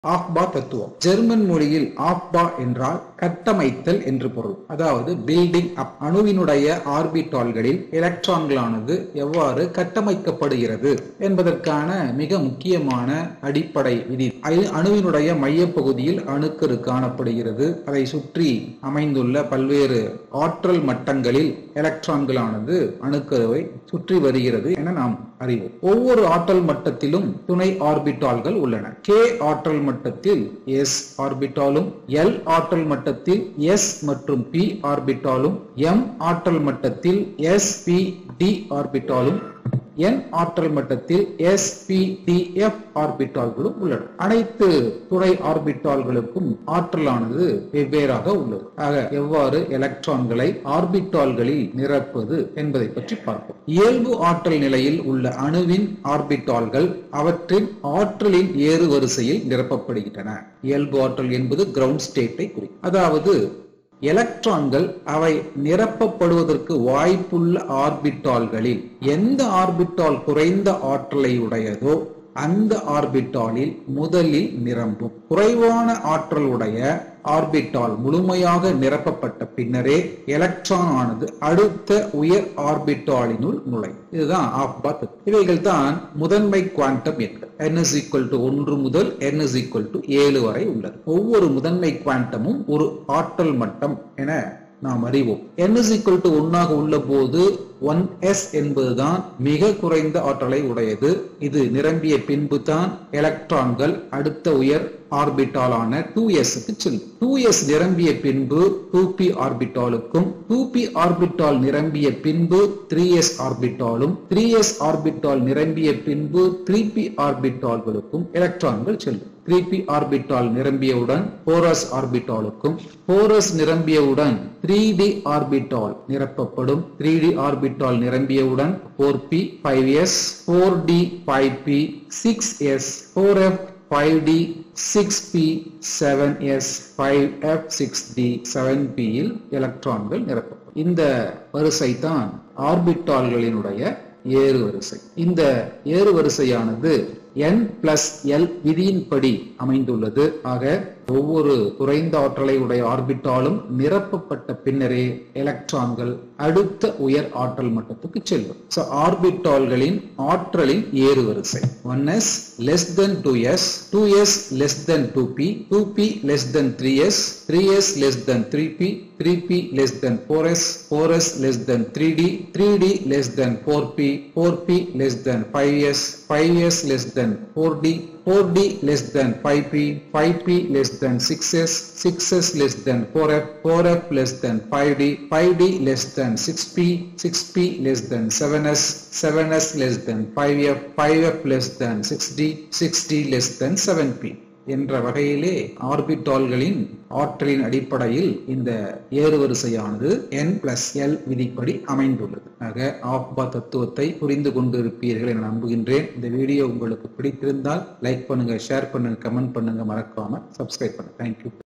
ஆஃபா தத்துவம் ஜெர்மன் மொழியில் ஆஃபா என்றால் கட்டமைத்தல் என்று பொருள் அதாவது பில்டிங் அப் அணுவினுடைய ஆர்பிட்டால்களில் எலக்ட்ரான்களானது எவ்வாறு கட்டமைக்கப்படுகிறது என்பதற்கான மிக முக்கியமான அடிப்படை விதி அது அணுவினுடைய மையப்பகுதியில் அணுக்கரு காணப்படுகிறது அதை சுற்றி அமைந்துள்ள பல்வேறு ஆற்றல் மட்டங்களில் எலக்ட்ரான்களானது அணுக்கருவை சுற்றி வருகிறது என நாம் அறிவோம் ஒவ்வொரு ஆற்றல் மட்டத்திலும் துணை ஆர்பிட்டால்கள் உள்ளன கே ஆற்றல் மட்டத்தில் எஸ் ஆர்பிட்டாலும் எல் ஆற்றல் மட்டத்தில் எஸ் மற்றும் பி ஆர்பிட்டாலும் எம் ஆற்றல் மட்டத்தில் எஸ் பி டி ஆர்பிட்டாலும் n ஆற்றல் மட்டத்தில் s p d f ஆர்பிட்டால்களும் உள்ளன அனைத்து துணை ஆர்பிட்டால்களுக்கும் ஆற்றலானது வெவ்வேறாக உள்ளது ஆக எவ்வாறு எலக்ட்ரான்களை ஆர்பிட்டால்களில் நிரப்புவது என்பதை பற்றி பார்ப்போம் இயல்பு ஆற்றல் நிலையில் உள்ள அணுவின் ஆர்பிட்டால்கள் அவற்றின் ஆற்றலின் ஏறு வரிசையில் நிரப்பப்படுகின்றன இயல்பு ஆற்றல் என்பது கிரவுண்ட் ஸ்டேட்டை குறிக்கும் அதாவது எலக்ட்ரான்கள் அவை நிரப்பப்படுவதற்கு வாய்ப்புள்ள ஆர்பிட்டால்களில் எந்த ஆர்பிட்டால் குறைந்த ஆற்றலை உடையதோ அந்த ஆர்பிட்டாலில் முதலில் நிரம்பும் குறைவான ஆற்றல் உடைய ஆர்பிட்டால் முழுமையாக நிரப்பப்பட்ட பின்னரே எலக்ட்ரான் ஆனது அடுத்த உயர் ஆர்பிட்டாலினுள் நுழை இதுதான் ஆஃபா இவைகள் தான் முதன்மை குவாண்டம் எண்கள் n is equal to ஒன்று முதல் n is equal to ஏழு வரை உள்ளது ஒவ்வொரு முதன்மை குவாண்டமும் ஒரு ஆற்றல் மட்டம் என நாம் அறிவோம் n is equal to ஒன்னாக உள்ள போது ஒன் எஸ் என்பதுதான் மிக குறைந்த ஆற்றலை உடையது இது நிரம்பிய பின்பு தான் எலக்ட்ரான்கள் அடுத்த உயர் ஆர்பிட்டாலான டூ எஸ்க்கு செல்லும் டூ எஸ் நிரம்பிய பின்பு டூ பி ஆர்பிட்டாலுக்கும் டூ பி ஆர்பிட்டால் நிரம்பிய பின்பு த்ரீ எஸ் ஆர்பிட்டாலும் த்ரீ எஸ் ஆர்பிட்டால் நிரம்பிய பின்பு த்ரீ பி ஆர்பிட்டால்களுக்கும் எலக்ட்ரான்கள் செல்லும் த்ரீ பி ஆர்பிட்டால் நிரம்பியவுடன் போரஸ் ஆர்பிட்டாலுக்கும் போரஸ் நிரம்பியவுடன் த்ரீ டி ஆர்பிட்டால் நிரப்பப்படும் த்ரீ டி ஆர்பிட்டால் நிரம்பியவுடன் four P five S four D five P six S four F five D six P seven S five F six D seven பியில் எலக்ட்ரான்கள் நிரப்பப்படும் இந்த வரிசை தான் ஆர்பிட்டால்களினுடைய ஏறு வரிசை இந்த ஏறு வரிசையானது n பிளஸ் எல் விதியின்படி அமைந்துள்ளது ஆக ஒவ்வொரு குறைந்த ஆற்றலை உடைய ஆர்பிட்டாலும் நிரப்பப்பட்ட பின்னரே எலக்ட்ரான்கள் அடுத்த உயர் ஆற்றல் மட்டத்துக்கு செல்லும் சோ ஆர்பிட்டால்களின் ஆற்றலின் ஏறு வரிசை one S less than two S two S less than two P two P less than three S three S less than three P three P less than four S four S less than three D three D less than four P four P less than five S five S less than four D 4d less than 5p, 5p less than 6s, 6s less than 4f, 4f less than 5d, 5d less than 6p, 6p less than 7s, 7s less than 5f, 5f less than 6d, 6d less than 7p. என்ற வகையிலே ஆர்பிட்டால்களின் ஆற்றலின் அடிப்படையில் இந்த ஏறுவரிசையானது n plus L விதிப்படி அமைந்துள்ளது ஆக ஆஃபா தத்துவத்தை புரிந்து கொண்டிருப்பீர்கள் என நம்புகின்றேன் இந்த வீடியோ உங்களுக்கு பிடித்திருந்தால் லைக் பண்ணுங்க ஷேர் பண்ணுங்க கமெண்ட் பண்ணுங்க மறக்காம சப்ஸ்கிரைப் பண்ணுங்க தேங்க்யூ